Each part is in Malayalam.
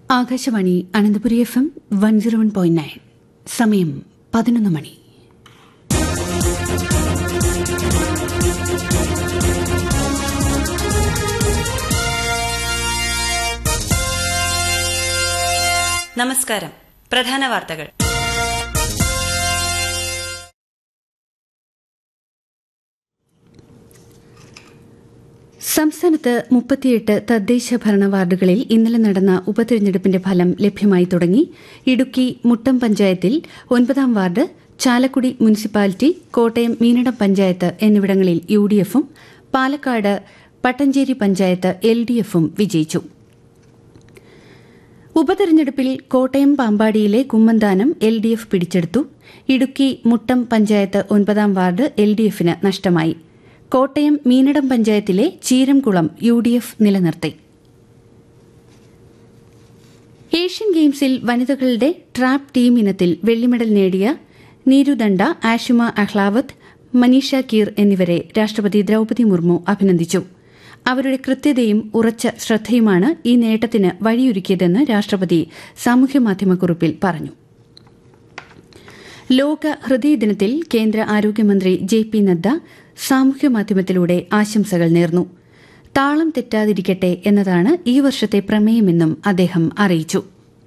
Akashvani Ananthapuri F M one zero one point nine സമയം പതിനൊന്ന് മണി നമസ്കാരം പ്രധാന വാർത്തകൾ സംസ്ഥാനത്ത് മുപ്പത്തിയെട്ട് തദ്ദേശ ഭരണ വാർഡുകളിൽ ഇന്നലെ നടന്ന ഉപതെരഞ്ഞെടുപ്പിന്റെ ഫലം ലഭ്യമായി തുടങ്ങി ഇടുക്കി മുട്ടം പഞ്ചായത്തിൽ ഒൻപതാം വാർഡ് ചാലക്കുടി മുനിസിപ്പാലിറ്റി കോട്ടയം മീനടം പഞ്ചായത്ത് എന്നിവിടങ്ങളിൽ യു ഡി എഫും പാലക്കാട് പട്ടഞ്ചേരി പഞ്ചായത്ത് എൽ ഡി എഫും വിജയിച്ചു ഉപതെരഞ്ഞെടുപ്പിൽ കോട്ടയം പാമ്പാടിയിലെ കുമ്മന്താനം എൽ ഡി എഫ് പിടിച്ചെടുത്തു ഇടുക്കി മുട്ടം പഞ്ചായത്ത് ഒൻപതാം വാർഡ് എൽ ഡി എഫിന് നഷ്ടമായി കോട്ടയം മീനടം പഞ്ചായത്തിലെ ചീരംകുളം യു ഡി എഫ് നിലനിർത്തി ഏഷ്യൻ ഗെയിംസിൽ വനിതകളുടെ ട്രാപ്പ് ടീം ഇനത്തിൽ വെള്ളിമെഡൽ നേടിയ നീരുദണ്ഡ ആഷിമ അഹ്ലാവത്ത് മനീഷ കീർ എന്നിവരെ രാഷ്ട്രപതി ദ്രൌപതി മുർമു അഭിനന്ദിച്ചു അവരുടെ കൃത്യതയും ഉറച്ച ശ്രദ്ധയുമാണ് ഈ നേട്ടത്തിന് വഴിയൊരുക്കിയതെന്ന് രാഷ്ട്രപതി സാമൂഹ്യമാധ്യമക്കുറിപ്പിൽ പറഞ്ഞു ലോക ഹൃദയ ദിനത്തിൽ കേന്ദ്ര ആരോഗ്യമന്ത്രി ജെ പി നദ്ദ സാമൂഹ്യമാധ്യമത്തിലൂടെ ആശംസകൾ നേർന്നു താളം തെറ്റാതിരിക്കട്ടെ എന്നതാണ് ഈ വർഷത്തെ പ്രമേയമെന്നും അദ്ദേഹം അറിയിച്ചു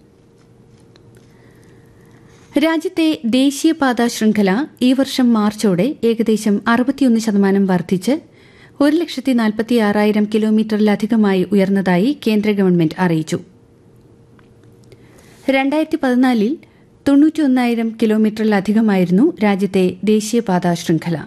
രാജ്യത്തെ ദേശീയപാതാ ശൃംഖല ഈ വർഷം മാർച്ചോടെ ഏകദേശം അറുപത്തിയൊന്ന് ശതമാനം വർദ്ധിച്ച് ഒരു ലക്ഷത്തി നാൽപ്പത്തിയാറായിരം കിലോമീറ്ററിലധികമായി ഉയർന്നതായി കേന്ദ്ര ഗവൺമെന്റ് അറിയിച്ചു രണ്ടായിരത്തി പതിനാലിൽ തൊണ്ണൂറ്റിയൊന്നായിരം കിലോമീറ്ററിലധികമായിരുന്നു രാജ്യത്തെ ദേശീയപാതാ ശൃംഖല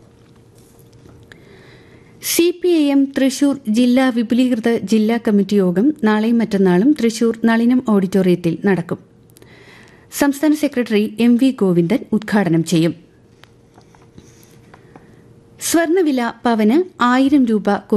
C P I M Thrissur ജില്ലാ വിപുലീകൃത ജില്ലാ കമ്മിറ്റി യോഗം നാളെയും മറ്റന്നാളും തൃശൂർ നളിനം ഓഡിറ്റോറിയത്തിൽ നടക്കും സംസ്ഥാന സെക്രട്ടറി എം വി ഗോവിന്ദൻ ഉദ്ഘാടനം ചെയ്യും സ്വർണ്ണവില പവന് ആയിരം രൂപ